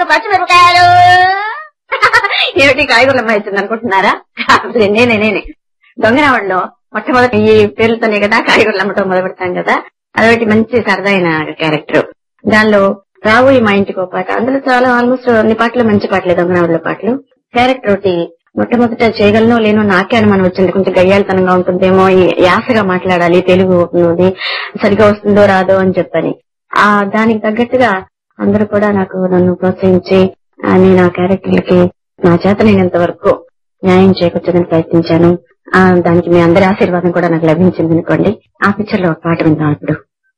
పచ్చిమిరపకాయలు ఏమిటి కాయగూరలమ్మ అవుతుంది అనుకుంటున్నారా అసలు నేనే నేనే దొంగరావడంలో మొట్టమొదటి ఈ పేర్లతోనే కదా కాయగూరలు అమ్మటం మొదలు పెడతాం కదా అదొకటి మంచి సరదైన క్యారెక్టర్ దానిలో రాబోయే మా ఇంటికి ఒక పాట అందులో చాలా ఆల్మోస్ట్ అన్ని పాటలు మంచి పాటలే దొంగరావుల పాటలు క్యారెక్టర్ ఒకటి మొట్టమొదట చేయగలనో లేనో నాకే అనుమానం వచ్చింది కొంచెం గయ్యాలతనంగా ఉంటుందేమో ఈ యాసగా మాట్లాడాలి తెలుగు ఉన్నది సరిగా వస్తుందో రాదో అని చెప్పని ఆ దానికి తగ్గట్టుగా అందరూ కూడా నాకు నన్ను ప్రోత్సహించి ఆ, నేను ఆ క్యారెక్టర్లకి నా చేత నేనంత వరకు న్యాయం చేకూర్చడానికి ప్రయత్నించాను ఆ దానికి మీ అందరి ఆశీర్వాదం కూడా నాకు లభించింది అనుకోండి ఆ పిక్చర్ లో ఒక పాట విందాం ఇప్పుడు